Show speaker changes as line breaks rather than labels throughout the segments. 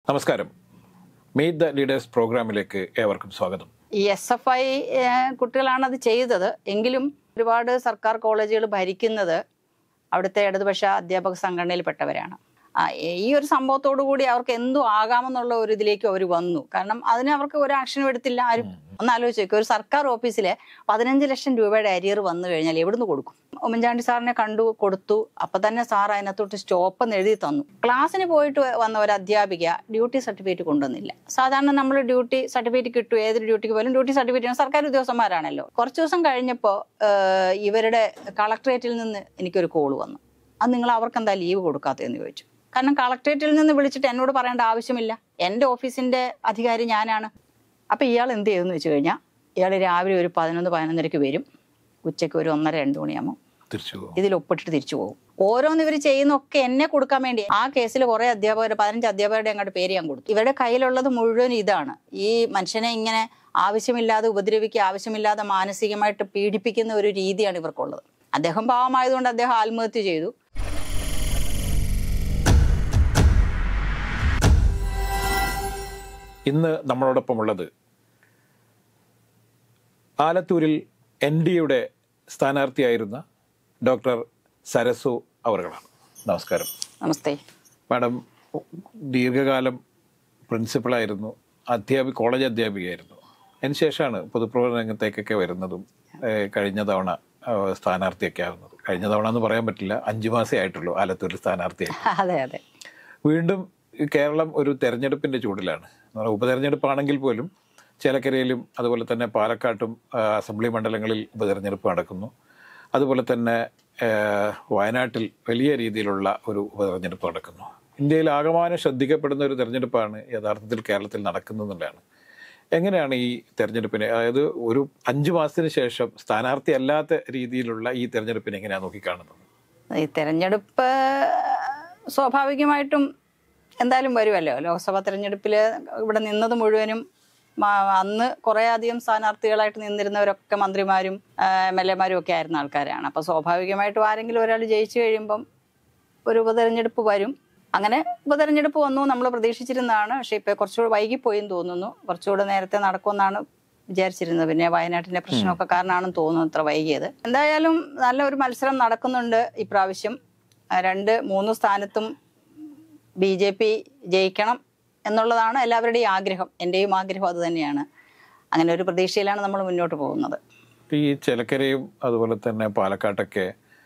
നമസ്കാരം meet the leaders പ്രോഗ്രാമിലേക്ക് ഏവർക്കും സ്വാഗതം
ഈ എസ് എഫ് ഐ കുട്ടികളാണ് അത് ചെയ്തത് എങ്കിലും ഒരുപാട് സർക്കാർ കോളേജുകൾ ഭരിക്കുന്നത് അവിടുത്തെ ഇടതുപക്ഷ അധ്യാപക സംഘടനയിൽപ്പെട്ടവരാണ് ആ, ഈ ഒരു സംഭവത്തോടു കൂടി അവർക്ക് എന്തു ആകാമെന്നുള്ള ഒരു ഇതിലേക്ക് അവർ വന്നു കാരണം അതിന് അവർക്ക് ഒരു ആക്ഷനും എടുത്തില്ല ആരും ഒന്ന് ആലോചിച്ച് നോക്കുക ഒരു സർക്കാർ ഓഫീസിലെ പതിനഞ്ച് ലക്ഷം രൂപയുടെ അരിയർ വന്നു കഴിഞ്ഞാൽ എവിടുന്ന് കൊടുക്കും ഉമ്മൻചാണ്ടി സാറിനെ കണ്ടു കൊടുത്തു അപ്പൊ തന്നെ സാർ അതിനകത്തോട്ട് സ്റ്റോപ്പ് എന്ന് എഴുതി തന്നു ക്ലാസ്സിന് പോയിട്ട് വന്ന ഒരു അധ്യാപിക ഡ്യൂട്ടി സർട്ടിഫിക്കറ്റ് കൊണ്ടുവന്നില്ല സാധാരണ നമ്മൾ ഡ്യൂട്ടി സർട്ടിഫിക്കറ്റ് കിട്ടും ഏതൊരു ഡ്യൂട്ടിക്ക് പോലും ഡ്യൂട്ടി സർട്ടിഫിക്കറ്റ് സർക്കാർ ഉദ്യോഗസ്ഥന്മാരാണല്ലോ കുറച്ച് ദിവസം കഴിഞ്ഞപ്പോൾ ഇവരുടെ കളക്ടറേറ്റിൽ നിന്ന് എനിക്കൊരു കോൾ വന്നു അത് നിങ്ങൾ അവർക്ക് എന്താ ലീവ് കൊടുക്കാത്തതെന്ന് ചോദിച്ചു കാരണം കളക്ടറേറ്റിൽ നിന്ന് വിളിച്ചിട്ട് എന്നോട് പറയേണ്ട ആവശ്യമില്ല എൻ്റെ ഓഫീസിന്റെ അധികാരി ഞാനാണ് അപ്പൊ ഇയാൾ എന്ത് ചെയ്തെന്ന് വെച്ച് കഴിഞ്ഞാൽ ഇയാൾ രാവിലെ ഒരു പതിനൊന്ന് പതിനൊന്നരയ്ക്ക് വരും ഉച്ചയ്ക്ക് ഒരു ഒന്നര രണ്ട് മണിയാകുമ്പോൾ
തിരിച്ചു പോകും
ഇതിൽ ഒപ്പിട്ടിട്ട് തിരിച്ചു പോകും ഓരോന്ന് ഇവർ ചെയ്യുന്നൊക്കെ എന്നെ കൊടുക്കാൻ വേണ്ടി ആ കേസിൽ കുറെ അധ്യാപകർ പതിനഞ്ച് അധ്യാപകരുടെ അങ്ങോട്ട് പേര് ഞാൻ കൊടുത്തു ഇവരുടെ കയ്യിലുള്ളത് മുഴുവൻ ഇതാണ് ഈ മനുഷ്യനെ ഇങ്ങനെ ആവശ്യമില്ലാതെ ഉപദ്രവിക്കുക ആവശ്യമില്ലാതെ മാനസികമായിട്ട് പീഡിപ്പിക്കുന്ന ഒരു രീതിയാണ് ഇവർക്കുള്ളത് അദ്ദേഹം പാവമായതുകൊണ്ട് അദ്ദേഹം ആത്മഹത്യ ചെയ്തു
ഇന്ന് നമ്മളോടൊപ്പമുള്ളത് ആലത്തൂരിൽ എൻ ഡിയുടെ സ്ഥാനാർത്ഥിയായിരുന്ന ഡോക്ടർ സരസു അവറുകളാണ് നമസ്കാരം
നമസ്തേ
മാഡം ദീർഘകാലം പ്രിൻസിപ്പളായിരുന്നു അധ്യാപി കോളേജ് അധ്യാപികയായിരുന്നു അതിനുശേഷമാണ് പൊതുപ്രവർത്തന രംഗത്തേക്കൊക്കെ വരുന്നതും ഏഹ് കഴിഞ്ഞ തവണ ഏഹ് സ്ഥാനാർത്ഥിയൊക്കെ ആവുന്നത് കഴിഞ്ഞ തവണ എന്ന് പറയാൻ പറ്റില്ല അഞ്ചു മാസേ ആയിട്ടുള്ളൂ ആലത്തൂരിൽ സ്ഥാനാർത്ഥിയായി
അതെ അതെ
വീണ്ടും ഈ കേരളം ഒരു തെരഞ്ഞെടുപ്പിന്റെ ചൂടിലാണ് എന്ന് പറഞ്ഞാൽ ഉപതെരഞ്ഞെടുപ്പാണെങ്കിൽ പോലും ചേലക്കരയിലും അതുപോലെ തന്നെ പാലക്കാട്ടും ആ, അസംബ്ലി മണ്ഡലങ്ങളിൽ ഉപതെരഞ്ഞെടുപ്പ് നടക്കുന്നു അതുപോലെ തന്നെ ആ, വയനാട്ടിൽ വലിയ രീതിയിലുള്ള ഒരു ഉപതെരഞ്ഞെടുപ്പ് നടക്കുന്നു ഇന്ത്യയിൽ ആകമാനം ശ്രദ്ധിക്കപ്പെടുന്ന ഒരു തെരഞ്ഞെടുപ്പാണ് യഥാർത്ഥത്തിൽ കേരളത്തിൽ നടക്കുന്നതെന്നുള്ളതാണ് എങ്ങനെയാണ് ഈ തെരഞ്ഞെടുപ്പിനെ അതായത് ഒരു അഞ്ചു മാസത്തിന് ശേഷം സ്ഥാനാർത്ഥി അല്ലാത്ത രീതിയിലുള്ള ഈ തെരഞ്ഞെടുപ്പിനെ എങ്ങനെയാണ് നോക്കിക്കാണുന്നത്
ഈ തെരഞ്ഞെടുപ്പ് സ്വാഭാവികമായിട്ടും എന്തായാലും വരുമല്ലോ ലോക്സഭാ തെരഞ്ഞെടുപ്പിൽ ഇവിടെ നിന്നത് മുഴുവനും മ- അന്ന് കുറേ അധികം സ്ഥാനാർത്ഥികളായിട്ട് നിന്നിരുന്നവരൊക്കെ മന്ത്രിമാരും എം എൽ എമാരും ഒക്കെ ആയിരുന്ന ആൾക്കാരാണ് അപ്പോൾ സ്വാഭാവികമായിട്ടും ആരെങ്കിലും ഒരാൾ ജയിച്ചു കഴിയുമ്പം ഒരു ഉപതെരഞ്ഞെടുപ്പ് വരും അങ്ങനെ ഉപതെരഞ്ഞെടുപ്പ് വന്നു നമ്മൾ പ്രതീക്ഷിച്ചിരുന്നതാണ് പക്ഷേ ഇപ്പോൾ കുറച്ചുകൂടെ വൈകിപ്പോയെന്ന് തോന്നുന്നു കുറച്ചുകൂടെ നേരത്തെ നടക്കുമെന്നാണ് വിചാരിച്ചിരുന്നത് പിന്നെ വയനാട്ടിന്റെ പ്രശ്നമൊക്കെ കാരണമാണെന്ന് തോന്നുന്നു ഇത്ര വൈകിയത് എന്തായാലും നല്ല ഒരു മത്സരം നടക്കുന്നുണ്ട് ഇപ്രാവശ്യം ആ, രണ്ട് മൂന്ന് സ്ഥാനത്തും ബി ജെ പി ജയിക്കണം എന്നുള്ളതാണ് എല്ലാവരുടെയും ആഗ്രഹം എൻ്റെയും ആഗ്രഹം അത് തന്നെയാണ് അങ്ങനെ ഒരു പ്രതീക്ഷയിലാണ് നമ്മൾ മുന്നോട്ട് പോകുന്നത്
ഈ ചിലക്കരയും അതുപോലെ തന്നെ പാലക്കാട്ടൊക്കെ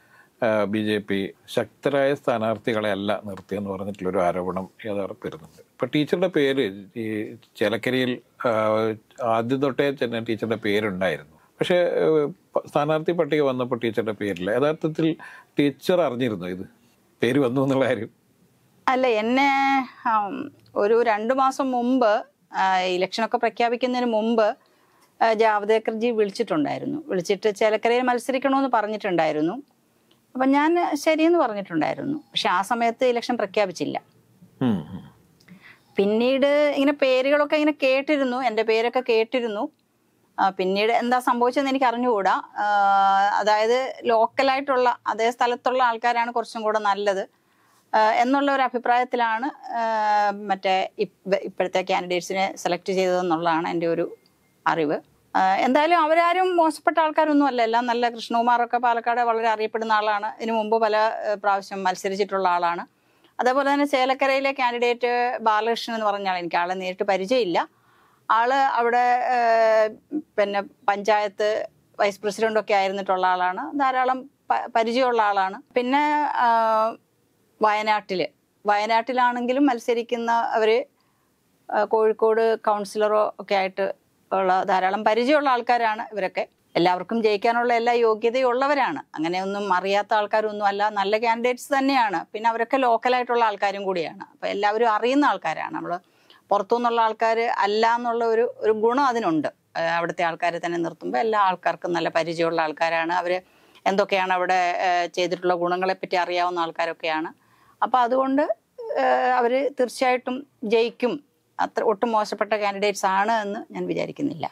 ബി ജെ പി ശക്തരായ സ്ഥാനാർത്ഥികളെ അല്ല നിർത്തിയെന്ന് പറഞ്ഞിട്ടുള്ളൊരു ആരോപണം യഥാർത്ഥ വരുന്നുണ്ട് ഇപ്പൊ ടീച്ചറുടെ പേര് ഈ ചിലക്കരയിൽ ആ, ആദ്യം തൊട്ടേ തന്നെ ടീച്ചറുടെ പേരുണ്ടായിരുന്നു പക്ഷേ ഏഹ്, പ- സ്ഥാനാർത്ഥി പട്ടിക വന്നപ്പോൾ ടീച്ചറുടെ പേരില്ല യഥാർത്ഥത്തിൽ ടീച്ചർ അറിഞ്ഞിരുന്നു ഇത് പേര് വന്നു എന്നുള്ള കാര്യം
അല്ല എന്നെ ആം, ഒരു രണ്ട് മാസം മുമ്പ് ആ, ഇലക്ഷനൊക്കെ പ്രഖ്യാപിക്കുന്നതിന് മുമ്പ് ആ, ജാവദേക്കർജി വിളിച്ചിട്ടുണ്ടായിരുന്നു വിളിച്ചിട്ട് ചേലക്കരയിൽ മത്സരിക്കണമെന്ന് പറഞ്ഞിട്ടുണ്ടായിരുന്നു അപ്പം ഞാൻ ശരിയെന്ന് പറഞ്ഞിട്ടുണ്ടായിരുന്നു പക്ഷെ ആ സമയത്ത് ഇലക്ഷൻ പ്രഖ്യാപിച്ചില്ല
ഉം, ഉം.
പിന്നീട് ഇങ്ങനെ പേരുകളൊക്കെ ഇങ്ങനെ കേട്ടിരുന്നു എൻ്റെ പേരൊക്കെ കേട്ടിരുന്നു ആ, പിന്നീട് എന്താ സംഭവിച്ചതെന്ന് എനിക്ക് അറിഞ്ഞുകൂടാ ആ, അതായത് ലോക്കലായിട്ടുള്ള അതേ സ്ഥലത്തുള്ള ആൾക്കാരാണ് കുറച്ചും കൂടെ നല്ലത് ആ, എന്നുള്ള ഒരു അഭിപ്രായത്തിലാണ് ആ, മറ്റേ ഇപ്പ- ഇപ്പോഴത്തെ കാൻഡിഡേറ്റ്സിനെ സെലക്ട് ചെയ്തതെന്നുള്ളതാണ് എൻ്റെ ഒരു അറിവ് ആ, എന്തായാലും അവരാരും മോശപ്പെട്ട ആൾക്കാരൊന്നും അല്ല എല്ലാം നല്ല കൃഷ്ണകുമാറൊക്കെ പാലക്കാട് വളരെ അറിയപ്പെടുന്ന ആളാണ് ഇതിനു മുമ്പ് പല ഏഹ്, പ്രാവശ്യം മത്സരിച്ചിട്ടുള്ള ആളാണ് അതേപോലെ തന്നെ ചേലക്കരയിലെ കാൻഡിഡേറ്റ് ബാലകൃഷ്ണൻ എന്ന് പറഞ്ഞ ആൾ എനിക്ക് ആളെ നേരിട്ട് പരിചയമില്ല ആള് അവിടെ ഏഹ്, പിന്നെ പഞ്ചായത്ത് വൈസ് പ്രസിഡന്റ് ഒക്കെ ആയിരുന്നിട്ടുള്ള ആളാണ് ധാരാളം പ- പരിചയമുള്ള ആളാണ് പിന്നെ ആഹ്, വയനാട്ടില് വയനാട്ടിലാണെങ്കിലും മത്സരിക്കുന്ന അവര് ആ, കോഴിക്കോട് കൗൺസിലറോ ഒക്കെ ആയിട്ട് ഉള്ള ധാരാളം പരിചയമുള്ള ആൾക്കാരാണ് ഇവരൊക്കെ എല്ലാവർക്കും ജയിക്കാനുള്ള എല്ലാ യോഗ്യതയുള്ളവരാണ് അങ്ങനെയൊന്നും അറിയാത്ത ആൾക്കാരൊന്നും അല്ല നല്ല കാൻഡിഡേറ്റ്സ് തന്നെയാണ് പിന്നെ അവരൊക്കെ ലോക്കലായിട്ടുള്ള ആൾക്കാരും കൂടിയാണ് അപ്പോൾ എല്ലാവരും അറിയുന്ന ആൾക്കാരാണ് നമ്മൾ പുറത്തുനിന്നുള്ള ആൾക്കാർ അല്ല എന്നുള്ള ഒരു ഒരു ഗുണം അതിനുണ്ട് ആ, അവിടുത്തെ ആൾക്കാരെ തന്നെ നിർത്തുമ്പോൾ എല്ലാ ആൾക്കാർക്കും നല്ല പരിചയമുള്ള ആൾക്കാരാണ് അവർ എന്തൊക്കെയാണ് അവിടെ ആ, ചെയ്തിട്ടുള്ള ഗുണങ്ങളെപ്പറ്റി അറിയാവുന്ന ആൾക്കാരൊക്കെയാണ് അപ്പോൾ അതുകൊണ്ട് അവർ തീർച്ചയായിട്ടും ജയിക്കും അത്ര ഒട്ടും മോശപ്പെട്ട കാൻഡിഡേറ്റ്സ് ആണ് എന്ന് ഞാൻ വിചാരിക്കുന്നില്ല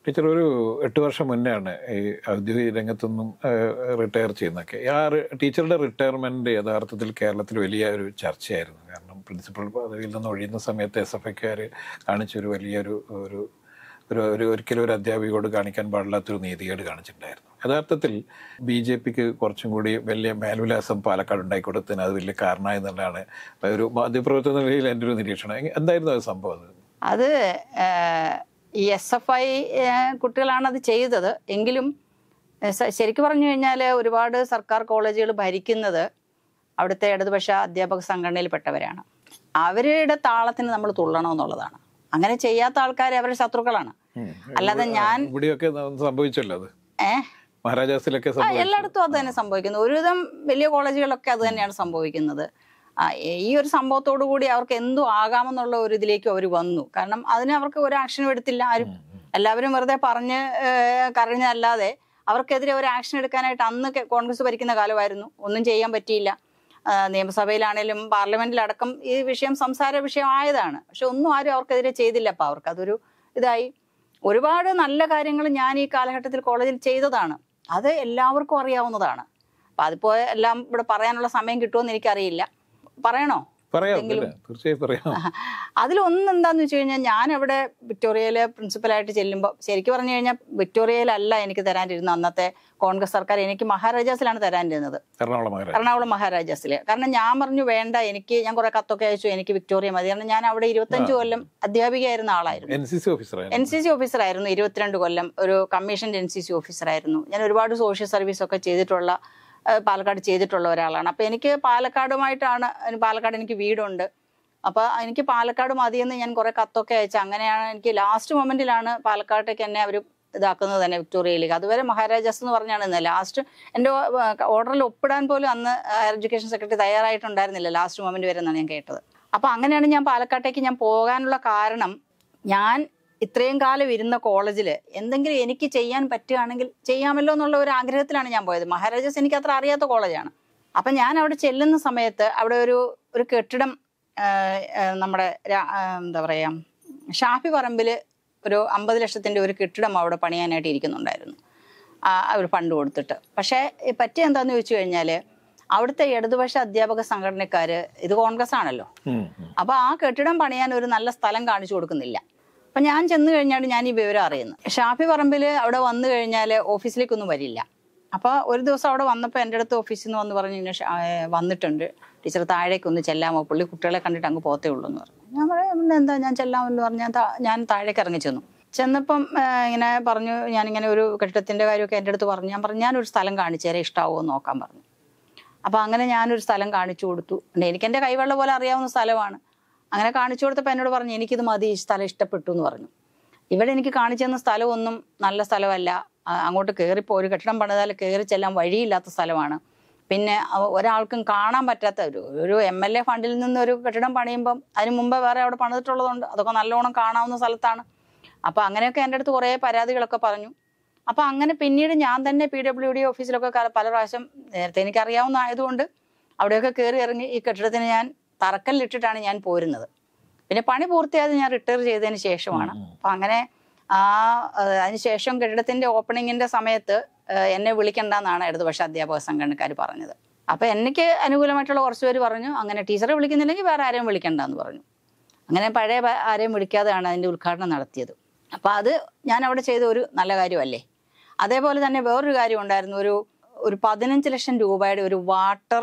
ടീച്ചർ ഒരു എട്ട് വർഷം മുന്നെയാണ് ഈ ഔദ്യോഗിക രംഗത്തുനിന്നും റിട്ടയർ ചെയ്യുന്നതൊക്കെ ആ റി- ടീച്ചറുടെ റിട്ടയർമെന്റ് യഥാർത്ഥത്തിൽ കേരളത്തിൽ വലിയ ഒരു ചർച്ചയായിരുന്നു കാരണം പ്രിൻസിപ്പൽ പദവിയിൽ നിന്ന് ഒഴിയുന്ന സമയത്ത് എസ് എഫ് ഐക്കാർ കാണിച്ചൊരു വലിയൊരു ഒരു ഒരു ഒരു ഒരിക്കലും ഒരു അധ്യാപികയോട് കാണിക്കാൻ പാടില്ലാത്തൊരു നീതികേട് കാണിച്ചിട്ടുണ്ടായിരുന്നു യഥാർത്ഥത്തിൽ ബി ജെ പിക്ക് കുറച്ചും കൂടി വലിയ മേൽവിലാസം പാലക്കാട് ഉണ്ടായിക്കൊടുത്തതിന് അത് വലിയ കാരണമായി എന്നുള്ളതാണ് ഒരു മാധ്യമപ്രവർത്തന നിലയിൽ എൻ്റെ ഒരു നിരീക്ഷണം എങ്ങ- എന്തായിരുന്നു അത് സംഭവം അത്
അത് ഏഹ്, ഈ എസ് എഫ് ഐ കുട്ടികളാണ് അത് ചെയ്തത് എങ്കിലും ഏഹ്, സ- ശരിക്കും പറഞ്ഞു കഴിഞ്ഞാൽ ഒരുപാട് സർക്കാർ കോളേജുകൾ ഭരിക്കുന്നത് അവിടുത്തെ ഇടതുപക്ഷ അധ്യാപക സംഘടനയിൽപ്പെട്ടവരാണ് അവരുടെ താളത്തിന് നമ്മൾ തുള്ളണമെന്നുള്ളതാണ് അങ്ങനെ ചെയ്യാത്ത ആൾക്കാർ അവരുടെ ശത്രുക്കളാണ്
ഉം.
അല്ലാതെ ഞാൻ
ഇവിടെയൊക്കെ ന- സംഭവിച്ചല്ലോ അത്
ഏഹ്
മഹാരാജാസിലൊക്കെ
ആ,
സംഭവിച്ചു
എല്ലായിടത്തും അത് തന്നെ സംഭവിക്കുന്നു ഒരുവിധം വലിയ കോളേജുകളൊക്കെ അത് തന്നെയാണ് സംഭവിക്കുന്നത് ആ, ഈ ഒരു സംഭവത്തോടു കൂടി അവർക്ക് എന്തു ആകാമെന്നുള്ള ഒരു ഇതിലേക്ക് അവർ വന്നു കാരണം അതിന് അവർക്ക് ഒരു ആക്ഷനും എടുത്തില്ല ആരും എല്ലാവരും വെറുതെ പറഞ്ഞ് ഏഹ്, കരഞ്ഞതല്ലാതെ അവർക്കെതിരെ ഒരു ആക്ഷൻ എടുക്കാനായിട്ട് അന്ന് കെ- കോൺഗ്രസ് ഭരിക്കുന്ന കാലമായിരുന്നു ഒന്നും ചെയ്യാൻ പറ്റിയില്ല ആ, നിയമസഭയിലാണേലും പാർലമെന്റിലടക്കം ഈ വിഷയം സംസാര വിഷയമായതാണ് പക്ഷെ ഒന്നും ആരും അവർക്കെതിരെ ചെയ്തില്ല അപ്പൊ അവർക്ക് അതൊരു ഇതായി ഒരുപാട് നല്ല കാര്യങ്ങൾ ഞാൻ ഈ കാലഘട്ടത്തിൽ കോളേജിൽ ചെയ്തതാണ് അത് എല്ലാവർക്കും അറിയാവുന്നതാണ് അപ്പൊ അതിപ്പോ എല്ലാം ഇവിടെ പറയാനുള്ള സമയം കിട്ടുമെന്ന് എനിക്കറിയില്ല പറയണോ
പറയാം അല്ലേ? തീർച്ചയായും പറയാം
അതിലൊന്ന് എന്താന്ന് വെച്ച് കഴിഞ്ഞാൽ ഞാൻ അവിടെ വിക്ടോറിയയിലെ പ്രിൻസിപ്പലായിട്ട് ചെല്ലുമ്പോൾ ശരിക്കും പറഞ്ഞു കഴിഞ്ഞാൽ വിക്ടോറിയയിലല്ല എനിക്ക് തരാനിരുന്ന അന്നത്തെ കോൺഗ്രസ് സർക്കാർ എനിക്ക് മഹാരാജാസിലാണ് തരാനിരുന്നത്
എറണാകുളം മഹാരാജ
എറണാകുളം മഹാരാജാസിൽ കാരണം ഞാൻ പറഞ്ഞു വേണ്ട എനിക്ക് ഞാൻ കുറെ കത്തൊക്കെ അയച്ചു എനിക്ക് വിക്ടോറിയ മതി കാരണം ഞാൻ അവിടെ ഇരുപത്തഞ്ച് കൊല്ലം അധ്യാപികയായിരുന്ന ആളായിരുന്നു
എൻ സി സി ഓഫീസറായിരുന്നു
എൻ സി സി ഓഫീസറായിരുന്നു ഇരുപത്തിരണ്ട് കൊല്ലം ഒരു കമ്മീഷൻ്റെ എൻ സി സി ഓഫീസറായിരുന്നു ഞാൻ ഒരുപാട് സോഷ്യൽ സർവീസ് ഒക്കെ ചെയ്തിട്ടുള്ള ആ, പാലക്കാട് ചെയ്തിട്ടുള്ള ഒരാളാണ് അപ്പോൾ എനിക്ക് പാലക്കാടുമായിട്ടാണ് എനിക്ക് പാലക്കാട് എനിക്ക് വീടുണ്ട് അപ്പോൾ എനിക്ക് പാലക്കാട് മതിയെന്ന് ഞാൻ കുറേ കത്തൊക്കെ അയച്ചു അങ്ങനെയാണ് എനിക്ക് ലാസ്റ്റ് മൊമെന്റിലാണ് പാലക്കാട്ടേക്ക് എന്നെ അവർ ഇതാക്കുന്നത് തന്നെ വിക്ടോറിയയിലേക്ക് അതുവരെ മഹാരാജാസ് എന്ന് പറഞ്ഞാണ് ഇന്ന് ലാസ്റ്റ് എൻ്റെ ഓർഡറിൽ ഒപ്പിടാൻ പോലും അന്ന് ഹയർ എഡ്യൂക്കേഷൻ സെക്രട്ടറി തയ്യാറായിട്ടുണ്ടായിരുന്നില്ല ലാസ്റ്റ് മൊമെന്റ് വരെ എന്നാണ് ഞാൻ കേട്ടത് അപ്പോൾ അങ്ങനെയാണ് ഞാൻ പാലക്കാട്ടേക്ക് ഞാൻ പോകാനുള്ള കാരണം ഞാൻ ഇത്രയും കാലം ഇരുന്ന കോളേജിൽ എന്തെങ്കിലും എനിക്ക് ചെയ്യാൻ പറ്റുകയാണെങ്കിൽ ചെയ്യാമല്ലോ എന്നുള്ള ഒരു ആഗ്രഹത്തിലാണ് ഞാൻ പോയത് മഹാരാജാസ് എനിക്ക് അത്ര അറിയാത്ത കോളേജാണ് അപ്പം ഞാൻ അവിടെ ചെല്ലുന്ന സമയത്ത് അവിടെ ഒരു ഒരു കെട്ടിടം ആ, ആ, നമ്മുടെ രാ- ആ, എന്താ പറയുക ഷാഫി പറമ്പിൽ ഒരു അമ്പത് ലക്ഷത്തിൻ്റെ ഒരു കെട്ടിടം അവിടെ പണിയാനായിട്ട് ഇരിക്കുന്നുണ്ടായിരുന്നു ആ, അവർ ഫണ്ട് കൊടുത്തിട്ട് പക്ഷേ ഈ പറ്റിയ എന്താന്ന് ചോദിച്ചു കഴിഞ്ഞാൽ അവിടുത്തെ ഇടതുപക്ഷ അധ്യാപക സംഘടനക്കാർ ഇത് കോൺഗ്രസ് ആണല്ലോ
ഉം, ഉം.
അപ്പൊ ആ കെട്ടിടം പണിയാൻ ഒരു നല്ല സ്ഥലം കാണിച്ചു കൊടുക്കുന്നില്ല അപ്പൊ ഞാൻ ചെന്ന് കഴിഞ്ഞാണ് ഞാൻ ഈ വിവരം അറിയുന്നത് ഷാഫി പറമ്പിൽ അവിടെ വന്നു കഴിഞ്ഞാൽ ഓഫീസിലേക്കൊന്നും വരില്ല അപ്പൊ ഒരു ദിവസം അവിടെ വന്നപ്പോൾ എൻ്റെ അടുത്ത് ഓഫീസിൽ നിന്ന് വന്ന് പറഞ്ഞു ഇങ്ങനെ ഷാ- ഏ, വന്നിട്ടുണ്ട് ടീച്ചർ താഴേക്ക് ഒന്ന് ചെല്ലാമോ പുള്ളി കുട്ടികളെ കണ്ടിട്ട് അങ്ങ് പോത്തേ ഉള്ളൂ എന്ന് പറഞ്ഞു ഞാൻ പറയാം "പിന്നെ എന്താ ഞാൻ ചെല്ലാമെന്ന് പറഞ്ഞു ഞാൻ താ- ഞാൻ താഴേക്ക് ഇറങ്ങി ചെന്നു ചെന്നപ്പം ഏ, ഇങ്ങനെ പറഞ്ഞു ഞാനിങ്ങനെ ഒരു കെട്ടിടത്തിന്റെ കാര്യമൊക്കെ എൻ്റെ അടുത്ത് പറഞ്ഞു ഞാൻ പറഞ്ഞു ഞാനൊരു സ്ഥലം കാണിച്ചു തരാം ഇഷ്ടാവോ എന്ന് നോക്കാൻ പറഞ്ഞു അപ്പോൾ അങ്ങനെ ഞാനൊരു സ്ഥലം കാണിച്ചു കൊടുത്തു പിന്നെ എനിക്ക് എൻ്റെ കൈവെള്ള പോലെ അറിയാവുന്ന സ്ഥലമാണ് അങ്ങനെ കാണിച്ചു കൊടുത്തപ്പോൾ എന്നോട് പറഞ്ഞു എനിക്കിത് മതി ഈ സ്ഥലം ഇഷ്ടപ്പെട്ടു എന്ന് പറഞ്ഞു ഇവിടെ എനിക്ക് കാണിച്ചു തന്ന സ്ഥലമൊന്നും നല്ല സ്ഥലമല്ല ആ, അങ്ങോട്ട് കയറിപ്പോ ഒരു കെട്ടിടം പണിതാൽ കയറി ചെല്ലാൻ വഴിയില്ലാത്ത സ്ഥലമാണ് പിന്നെ അവ- ഒരാൾക്കും കാണാൻ പറ്റാത്ത ഒരു ഒരു എം എൽ എ ഫണ്ടിൽ നിന്ന് ഒരു കെട്ടിടം പണിയുമ്പം അതിന് മുമ്പ് വേറെ അവിടെ പണിതിട്ടുള്ളതുകൊണ്ട് അതൊക്കെ നല്ലോണം കാണാവുന്ന സ്ഥലത്താണ് അപ്പോൾ അങ്ങനെയൊക്കെ എൻ്റെ അടുത്ത് കുറേ പരാതികളൊക്കെ പറഞ്ഞു അപ്പോൾ അങ്ങനെ പിന്നീട് ഞാൻ തന്നെ പി ഡബ്ല്യു ഡി ഓഫീസിലൊക്കെ ക- പല പ്രാവശ്യം നേരത്തെ എനിക്ക് അറിയാവുന്ന ആയതുകൊണ്ട് അവിടെയൊക്കെ കയറി ഇറങ്ങി ഈ കെട്ടിടത്തിന് ഞാൻ തറക്കല്ലിട്ടിട്ടാണ് ഞാൻ പോരുന്നത് പിന്നെ പണി പൂർത്തിയായത് ഞാൻ റിട്ടയർ ചെയ്തതിന് ശേഷമാണ് അപ്പം അങ്ങനെ ആ ഏഹ്, അതിനുശേഷം കെട്ടിടത്തിന്റെ ഓപ്പണിങ്ങിന്റെ സമയത്ത് ഏഹ്, എന്നെ വിളിക്കണ്ടെന്നാണ് ഇടതുപക്ഷ അധ്യാപക സംഘടനക്കാർ പറഞ്ഞത് അപ്പം എനിക്ക് അനുകൂലമായിട്ടുള്ള കുറച്ച് പേര് പറഞ്ഞു അങ്ങനെ ടീച്ചറെ വിളിക്കുന്നില്ലെങ്കിൽ വേറെ ആരെയും വിളിക്കണ്ടെന്ന് പറഞ്ഞു അങ്ങനെ പഴയ പ- ആരെയും വിളിക്കാതെയാണ് അതിൻ്റെ ഉദ്ഘാടനം നടത്തിയത് അപ്പോൾ അത് ഞാൻ അവിടെ ചെയ്ത ഒരു നല്ല കാര്യമല്ലേ അതേപോലെ തന്നെ വേറൊരു കാര്യം ഉണ്ടായിരുന്നു ഒരു ഒരു പതിനഞ്ച് ലക്ഷം രൂപയുടെ ഒരു വാട്ടർ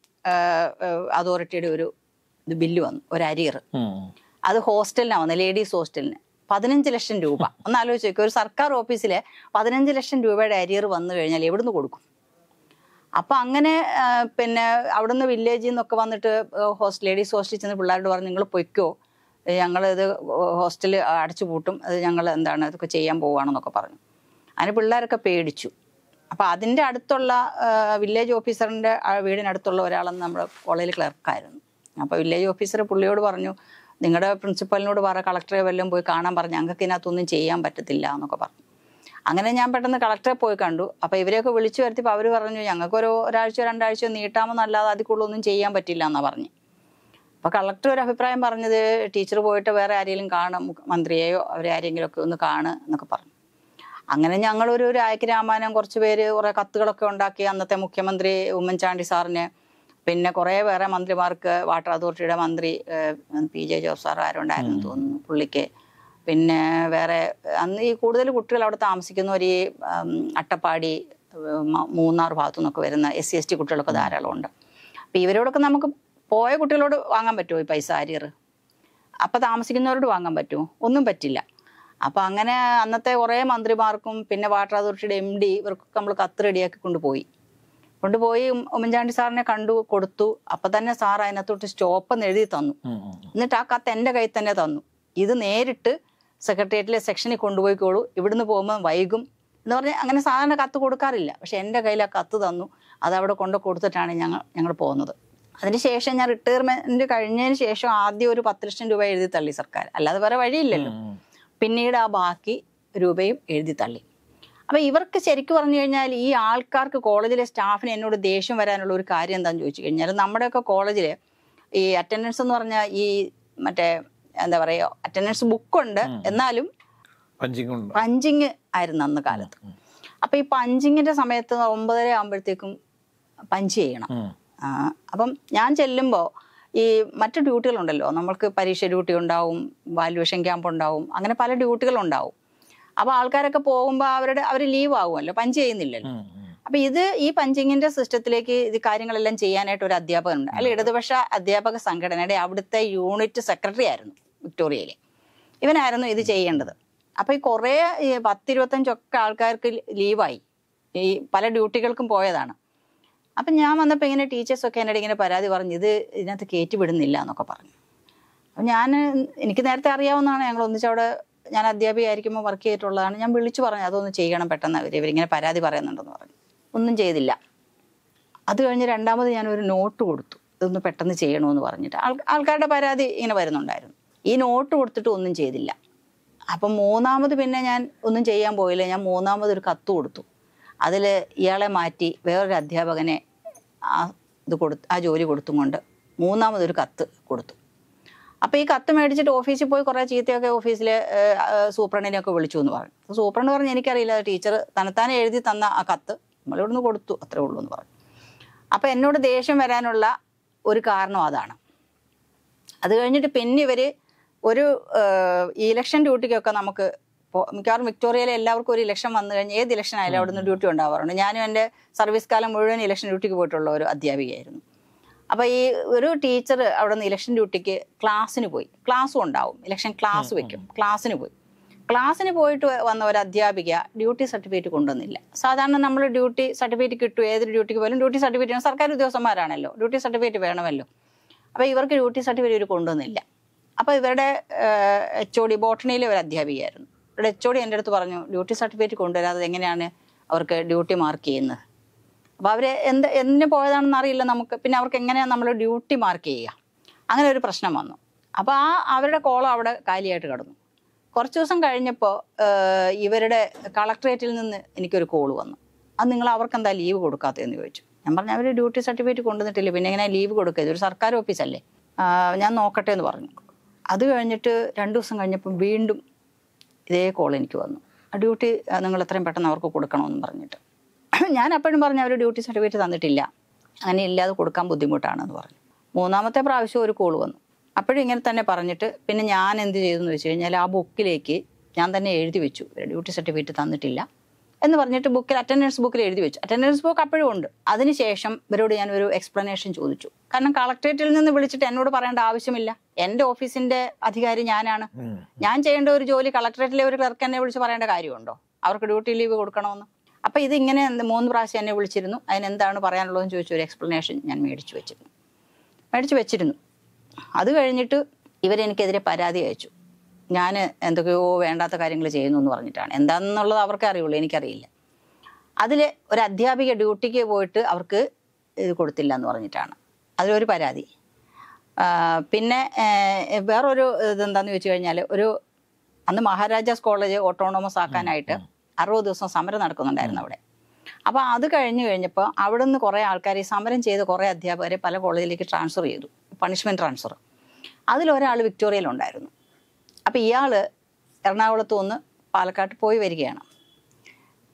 അതോറിറ്റിയുടെ ഒരു ഇത് ബില്ല് വന്നു ഒരു അരിയർ
ഉം.
അത് ഹോസ്റ്റലിനാണ് വന്നത് ലേഡീസ് ഹോസ്റ്റലിന് പതിനഞ്ച് ലക്ഷം രൂപ ഒന്ന് ആലോചിച്ച് നോക്കുക ഒരു സർക്കാർ ഓഫീസിലെ പതിനഞ്ച് ലക്ഷം രൂപയുടെ അരിയർ വന്നു കഴിഞ്ഞാൽ എവിടുന്ന് കൊടുക്കും അപ്പൊ അങ്ങനെ ആ, പിന്നെ അവിടുന്ന് വില്ലേജിൽ നിന്നൊക്കെ വന്നിട്ട് ഹോസ്റ്റൽ ലേഡീസ് ഹോസ്റ്റലിൽ ചെന്ന് പിള്ളേരോട് പറഞ്ഞു നിങ്ങൾ പൊയ്ക്കോ ഞങ്ങൾ ഇത് ഹോസ്റ്റൽ അടച്ചു പൂട്ടും അത് ഞങ്ങൾ എന്താണ് ഇതൊക്കെ ചെയ്യാൻ പോവുകയാണെന്നൊക്കെ പറഞ്ഞു അതിന് പിള്ളേരൊക്കെ പേടിച്ചു അപ്പൊ അതിന്റെ അടുത്തുള്ള ആ, വില്ലേജ് ഓഫീസറിന്റെ ആ വീടിനടുത്തുള്ള ഒരാളെന്ന് നമ്മുടെ കോളേജിൽ ക്ലർക്കായിരുന്നു അപ്പൊ വില്ലേജ് ഓഫീസർ പുള്ളിയോട് പറഞ്ഞു നിങ്ങളുടെ പ്രിൻസിപ്പലിനോട് പറ കളക്ടറെ വല്ലതും പോയി കാണാൻ പറഞ്ഞു ഞങ്ങൾക്ക് ഇതിനകത്തൊന്നും ചെയ്യാൻ പറ്റത്തില്ല എന്നൊക്കെ പറഞ്ഞു അങ്ങനെ ഞാൻ പെട്ടെന്ന് കളക്ടറെ പോയി കണ്ടു അപ്പോൾ ഇവരെയൊക്കെ വിളിച്ചു വരുത്തിയപ്പോൾ അവർ പറഞ്ഞു ഞങ്ങൾക്കൊരു ഒരാഴ്ച രണ്ടാഴ്ച നീട്ടാമെന്നല്ലാതെ അതിൽ കൂടുതലൊന്നും ചെയ്യാൻ പറ്റില്ല എന്നാണ് പറഞ്ഞു അപ്പോൾ കളക്ടർ ഒരു അഭിപ്രായം പറഞ്ഞത് ടീച്ചർ പോയിട്ട് വേറെ ആരെങ്കിലും കാണും മന്ത്രിയെയോ അവരെ ആരെങ്കിലും ഒക്കെ ഒന്ന് കാണ് എന്നൊക്കെ പറഞ്ഞു അങ്ങനെ ഞങ്ങളൊരു ഒരു രാമായണം കുറച്ച് പേര് കുറേ കത്തുകളൊക്കെ ഉണ്ടാക്കി അന്നത്തെ മുഖ്യമന്ത്രി ഉമ്മൻചാണ്ടി സാറിന് പിന്നെ കുറേ വേറെ മന്ത്രിമാർക്ക് വാട്ടർ അതോറിറ്റിയുടെ മന്ത്രി ഏഹ്, പി ജെ ജോസ് സാർ ആരുണ്ടായിരുന്നു തോന്നുന്നു പുള്ളിക്ക് പിന്നെ വേറെ അന്ന് ഈ കൂടുതൽ കുട്ടികൾ അവിടെ താമസിക്കുന്നവർ ഈ ഉം, അട്ടപ്പാടി ഉം, മ- മൂന്നാർ ഭാഗത്തു നിന്നൊക്കെ വരുന്ന എസ് സി എസ് ടി കുട്ടികളൊക്കെ ധാരാളം ഉണ്ട് അപ്പം ഇവരോടൊക്കെ നമുക്ക് പോയ കുട്ടികളോട് വാങ്ങാൻ പറ്റുമോ ഈ പൈസ അരിയർ അപ്പം താമസിക്കുന്നവരോട് വാങ്ങാൻ പറ്റുമോ ഒന്നും പറ്റില്ല അപ്പം അങ്ങനെ അന്നത്തെ കുറേ മന്ത്രിമാർക്കും പിന്നെ വാട്ടർ അതോറിറ്റിയുടെ എം ഡി ഇവർക്കൊക്കെ നമ്മൾ കത്ത് റെഡിയാക്കി കൊണ്ടുപോയി കൊണ്ടുപോയി ഉം- ഉമ്മൻചാണ്ടി സാറിനെ കണ്ടു കൊടുത്തു അപ്പം തന്നെ സാർ അതിനകത്തോട്ട് സ്റ്റോപ്പ് എന്ന് എഴുതി തന്നു
ഉം, ഉം.
എന്നിട്ട് ആ കത്ത് എൻ്റെ കയ്യിൽ തന്നെ തന്നു ഇത് നേരിട്ട് സെക്രട്ടേറിയറ്റിലെ സെക്ഷനിൽ കൊണ്ടുപോയിക്കോളൂ ഇവിടുന്ന് പോകുമ്പോൾ വൈകും എന്ന് പറഞ്ഞാൽ അങ്ങനെ സാധാരണ കത്ത് കൊടുക്കാറില്ല പക്ഷെ എൻ്റെ കയ്യിൽ ആ കത്ത് തന്നു അത് അവിടെ കൊണ്ട് കൊടുത്തിട്ടാണ് ഞങ്ങൾ ഞങ്ങൾ പോകുന്നത് അതിനുശേഷം ഞാൻ റിട്ടയർമെൻറ്റ് കഴിഞ്ഞതിന് ശേഷം ആദ്യം ഒരു പത്ത് ലക്ഷം രൂപ എഴുതി തള്ളി സർക്കാർ അല്ലാതെ വേറെ വഴിയില്ലല്ലോ
ഉം.
പിന്നീട് ആ ബാക്കി രൂപയും എഴുതി തള്ളി അപ്പം ഇവർക്ക് ശരിക്കും പറഞ്ഞു കഴിഞ്ഞാൽ ഈ ആൾക്കാർക്ക് കോളേജിലെ സ്റ്റാഫിന് എന്നോട് ദേഷ്യം വരാനുള്ള ഒരു കാര്യം എന്താണെന്ന് ചോദിച്ചു കഴിഞ്ഞാൽ നമ്മുടെയൊക്കെ കോളേജിൽ ഈ അറ്റൻഡൻസ് എന്ന് പറഞ്ഞാൽ ഈ മറ്റേ എന്താ പറയുക അറ്റൻഡൻസ് ബുക്കുണ്ട് എന്നാലും
പഞ്ചിങ് ഉണ്ട്
പഞ്ചിങ് ആയിരുന്നു അന്ന് കാലത്ത് അപ്പം ഈ പഞ്ചിങ്ങിൻ്റെ സമയത്ത് ഒമ്പതര ആകുമ്പോഴത്തേക്കും പഞ്ച് ചെയ്യണം
ഉം.
ആ, അപ്പം ഞാൻ ചെല്ലുമ്പോൾ ഈ മറ്റു ഡ്യൂട്ടികളുണ്ടല്ലോ നമ്മൾക്ക് പരീക്ഷ ഡ്യൂട്ടി ഉണ്ടാവും വാല്യുവേഷൻ ക്യാമ്പ് ഉണ്ടാവും അങ്ങനെ പല ഡ്യൂട്ടികളുണ്ടാവും അപ്പോൾ ആൾക്കാരൊക്കെ പോകുമ്പോൾ അവരുടെ അവർ ലീവ് ആകുമല്ലോ പഞ്ച് ചെയ്യുന്നില്ലല്ലോ
ഉം, ഉം.
അപ്പം ഇത് ഈ പഞ്ചിങ്ങിന്റെ സിസ്റ്റത്തിലേക്ക് ഇത് കാര്യങ്ങളെല്ലാം ചെയ്യാനായിട്ട് ഒരു അധ്യാപകനുണ്ട് അയാൾ ഇടതുപക്ഷ അധ്യാപക സംഘടനയുടെ അവിടുത്തെ യൂണിറ്റ് സെക്രട്ടറി ആയിരുന്നു വിക്ടോറിയയിൽ ഇവനായിരുന്നു ഇത് ചെയ്യേണ്ടത് അപ്പോൾ ഈ കുറേ ഈ പത്തിരുപത്തഞ്ചൊക്കെ ആൾക്കാർക്ക് ലീവായി ഈ പല ഡ്യൂട്ടികൾക്കും പോയതാണ് അപ്പം ഞാൻ വന്നപ്പോൾ ഇങ്ങനെ ടീച്ചേഴ്സൊക്കെ എന്നോട് ഇങ്ങനെ പരാതി പറഞ്ഞു ഇത് ഇതിനകത്ത് കയറ്റി വിടുന്നില്ല എന്നൊക്കെ പറഞ്ഞു അപ്പം ഞാൻ എനിക്ക് നേരത്തെ അറിയാവുന്നതാണ് ഞങ്ങൾ ഒന്നിച്ചവിടെ ഞാൻ അധ്യാപികയായിരിക്കുമ്പോൾ വർക്ക് ചെയ്തിട്ടുള്ളതാണ് ഞാൻ വിളിച്ചു പറഞ്ഞു അതൊന്ന് ചെയ്യണം പെട്ടെന്ന് അവർ ഇവരിങ്ങനെ പരാതി പറയുന്നുണ്ടെന്ന് പറഞ്ഞു ഒന്നും ചെയ്തില്ല അത് കഴിഞ്ഞ് രണ്ടാമത് ഞാൻ ഒരു നോട്ട് കൊടുത്തു ഇതൊന്ന് പെട്ടെന്ന് ചെയ്യണമെന്ന് പറഞ്ഞിട്ട് ആൾ ആൾക്കാരുടെ പരാതി ഇങ്ങനെ വരുന്നുണ്ടായിരുന്നു ഈ നോട്ട് കൊടുത്തിട്ട് ഒന്നും ചെയ്തില്ല അപ്പം മൂന്നാമത് പിന്നെ ഞാൻ ഒന്നും ചെയ്യാൻ പോയില്ല ഞാൻ മൂന്നാമത് ഒരു കത്ത് കൊടുത്തു അതിൽ ഇയാളെ മാറ്റി വേറൊരു അധ്യാപകനെ ആ ഇത് കൊടുത്ത് ആ ജോലി കൊടുത്തും കൊണ്ട് മൂന്നാമതൊരു കത്ത് കൊടുത്തു അപ്പോൾ ഈ കത്ത് മേടിച്ചിട്ട് ഓഫീസിൽ പോയി കുറേ ചീത്തയൊക്കെ ഓഫീസിൽ സൂപ്രണ്ടിനെയൊക്കെ വിളിച്ചു എന്ന് പറഞ്ഞു അപ്പോൾ സൂപ്രണ്ട് പറഞ്ഞു എനിക്കറിയില്ല ടീച്ചർ തന്നെത്താനെ എഴുതി തന്ന ആ കത്ത് നമ്മളിവിടുന്ന് കൊടുത്തു അത്രേ ഉള്ളൂ എന്ന് പറഞ്ഞു അപ്പോൾ എന്നോട് ദേഷ്യം വരാനുള്ള ഒരു കാരണം അതാണ് അത് കഴിഞ്ഞിട്ട് പിന്നെ ഇവർ ഒരു ഇലക്ഷൻ ഡ്യൂട്ടിക്കൊക്കെ നമുക്ക് ഇപ്പോൾ മിക്കവാറും വിക്ടോറിയയിലെ എല്ലാവർക്കും ഒരു ഇലക്ഷൻ വന്നു കഴിഞ്ഞാൽ ഏത് ഇലക്ഷൻ ആയാലും അവിടുന്ന് ഡ്യൂട്ടി ഉണ്ടാവാറുണ്ട് ഞാനും എൻ്റെ സർവീസ് കാലം മുഴുവൻ ഇലക്ഷൻ ഡ്യൂട്ടിക്ക് പോയിട്ടുള്ള ഒരു അധ്യാപികയായിരുന്നു അപ്പോൾ ഈ ഒരു ടീച്ചർ അവിടെ നിന്ന് ഇലക്ഷൻ ഡ്യൂട്ടിക്ക് ക്ലാസ്സിന് പോയി ക്ലാസ്സും ഉണ്ടാവും ഇലക്ഷൻ ക്ലാസ് വെക്കും ക്ലാസ്സിന് പോയി ക്ലാസ്സിന് പോയിട്ട് വന്ന ഒരു അധ്യാപിക ഡ്യൂട്ടി സർട്ടിഫിക്കറ്റ് കൊണ്ടുവന്നില്ല സാധാരണ നമ്മൾ ഡ്യൂട്ടി സർട്ടിഫിക്കറ്റ് കിട്ടും ഏതൊരു ഡ്യൂട്ടിക്ക് പോലും ഡ്യൂട്ടി സർട്ടിഫിക്കറ്റ് സർക്കാർ ഉദ്യോഗസ്ഥന്മാരാണല്ലോ ഡ്യൂട്ടി സർട്ടിഫിക്കറ്റ് വേണമല്ലോ അപ്പോൾ ഇവർക്ക് ഡ്യൂട്ടി സർട്ടിഫിക്കറ്റ് ഇവർ കൊണ്ടുവന്നില്ല അപ്പോൾ ഇവരുടെ എച്ച് ഒ ഡി ബോട്ടണിയിലെ ഒരു അധ്യാപികയായിരുന്നു ഇവിടെ എച്ച് ഒ ഡി എൻ്റെ അടുത്ത് പറഞ്ഞു ഡ്യൂട്ടി സർട്ടിഫിക്കറ്റ് കൊണ്ടുവരാതെ എങ്ങനെയാണ് അവർക്ക് ഡ്യൂട്ടി മാർക്ക് ചെയ്യുന്നത് അപ്പോൾ അവർ എന്ത് എന്തിന് പോയതാണെന്ന് അറിയില്ല നമുക്ക് പിന്നെ അവർക്ക് എങ്ങനെയാണ് നമ്മൾ ഡ്യൂട്ടി മാർക്ക് ചെയ്യുക അങ്ങനെ ഒരു പ്രശ്നം വന്നു അപ്പോൾ ആ അവരുടെ കോളം അവിടെ കാലിയായിട്ട് കിടന്നു കുറച്ച് ദിവസം കഴിഞ്ഞപ്പോൾ ഇവരുടെ കളക്ട്രേറ്റിൽ നിന്ന് എനിക്കൊരു കോൾ വന്നു അത് നിങ്ങൾ അവർക്ക് എന്താ ലീവ് കൊടുക്കാത്തതെന്ന് ചോദിച്ചു ഞാൻ പറഞ്ഞു അവർ ഡ്യൂട്ടി സർട്ടിഫിക്കറ്റ് കൊണ്ടുവന്നിട്ടില്ല പിന്നെ എങ്ങനെ ലീവ് കൊടുക്കുക ഇതൊരു സർക്കാർ ഓഫീസല്ലേ ആ, ഞാൻ നോക്കട്ടെ എന്ന് പറഞ്ഞു അത് കഴിഞ്ഞിട്ട് രണ്ട് ദിവസം കഴിഞ്ഞപ്പം വീണ്ടും ഇതേ കോൾ എനിക്ക് വന്നു ആ ഡ്യൂട്ടി ആ, നിങ്ങൾ എത്രയും പെട്ടെന്ന് അവർക്ക് കൊടുക്കണമെന്ന് പറഞ്ഞിട്ട് ഞാൻ അപ്പോഴും പറഞ്ഞു അവർ ഡ്യൂട്ടി സർട്ടിഫിക്കറ്റ് തന്നിട്ടില്ല അങ്ങനെ ഇല്ലാതെ കൊടുക്കാൻ ബുദ്ധിമുട്ടാണെന്ന് പറഞ്ഞു മൂന്നാമത്തെ പ്രാവശ്യം ഒരു കോൾ വന്നു അപ്പോഴും ഇങ്ങനെ തന്നെ പറഞ്ഞിട്ട് പിന്നെ ഞാൻ എന്ത് ചെയ്തു എന്ന് വെച്ച് കഴിഞ്ഞാൽ ആ ബുക്കിലേക്ക് ഞാൻ തന്നെ എഴുതി വെച്ചു ഇവര് ഡ്യൂട്ടി സർട്ടിഫിക്കറ്റ് തന്നിട്ടില്ല എന്ന് പറഞ്ഞിട്ട് ബുക്കിൽ അറ്റൻഡൻസ് ബുക്കിൽ എഴുതി വെച്ചു അറ്റൻഡൻസ് ബുക്ക് അപ്പോഴും ഉണ്ട് അതിനുശേഷം ഇവരോട് ഞാൻ ഒരു എക്സ്പ്ലനേഷൻ ചോദിച്ചു കാരണം കളക്ട്രേറ്റിൽ നിന്ന് വിളിച്ചിട്ട് എന്നോട് പറയേണ്ട ആവശ്യമില്ല എൻ്റെ ഓഫീസിന്റെ അധികാരി ഞാനാണ്
ഉം.
ഞാൻ ചെയ്യേണ്ട ഒരു ജോലി കളക്ടറേറ്റിലെ ഒരു ക്ലർക്ക് എന്നെ വിളിച്ച് പറയേണ്ട കാര്യമുണ്ടോ അവർക്ക് ഡ്യൂട്ടി ലീവ് കൊടുക്കണമെന്ന് അപ്പോൾ ഇത് ഇങ്ങനെ എന്ത് മൂന്ന് പ്രാവശ്യം എന്നെ വിളിച്ചിരുന്നു അതിനെന്താണ് പറയാനുള്ളതെന്ന് ചോദിച്ചു ഒരു എക്സ്പ്ലനേഷൻ ഞാൻ മേടിച്ചു വെച്ചിരുന്നു മേടിച്ചു വെച്ചിരുന്നു അത് കഴിഞ്ഞിട്ട് ഇവരെനിക്കെതിരെ പരാതി അയച്ചു ഞാൻ എന്തൊക്കെയോ വേണ്ടാത്ത കാര്യങ്ങൾ ചെയ്യുന്നു എന്ന് പറഞ്ഞിട്ടാണ് എന്താണെന്നുള്ളത് അവർക്ക് അറിയുള്ളൂ എനിക്കറിയില്ല അതിൽ ഒരു അധ്യാപിക ഡ്യൂട്ടിക്ക് പോയിട്ട് അവർക്ക് ഇത് കൊടുത്തില്ല എന്ന് പറഞ്ഞിട്ടാണ് അതിലൊരു പരാതി ആ, പിന്നെ ഏഹ്, വേറൊരു ഇതെന്താന്ന് ചോദിച്ചു കഴിഞ്ഞാൽ ഒരു അന്ന് മഹാരാജാസ് കോളേജ് ഓട്ടോണോമസ് ആക്കാനായിട്ട് അറുപത് ദിവസം സമരം നടക്കുന്നുണ്ടായിരുന്നു അവിടെ അപ്പോൾ അത് കഴിഞ്ഞ് കഴിഞ്ഞപ്പോൾ അവിടെ നിന്ന് കുറേ ആൾക്കാർ ഈ സമരം ചെയ്ത കുറേ അധ്യാപകരെ പല കോളേജിലേക്ക് ട്രാൻസ്ഫർ ചെയ്തു പണിഷ്മെൻറ്റ് ട്രാൻസ്ഫർ അതിലൊരാൾ വിക്ടോറിയയിലുണ്ടായിരുന്നു അപ്പോൾ ഇയാൾ എറണാകുളത്ത് നിന്ന് പാലക്കാട്ട് പോയി വരികയാണ്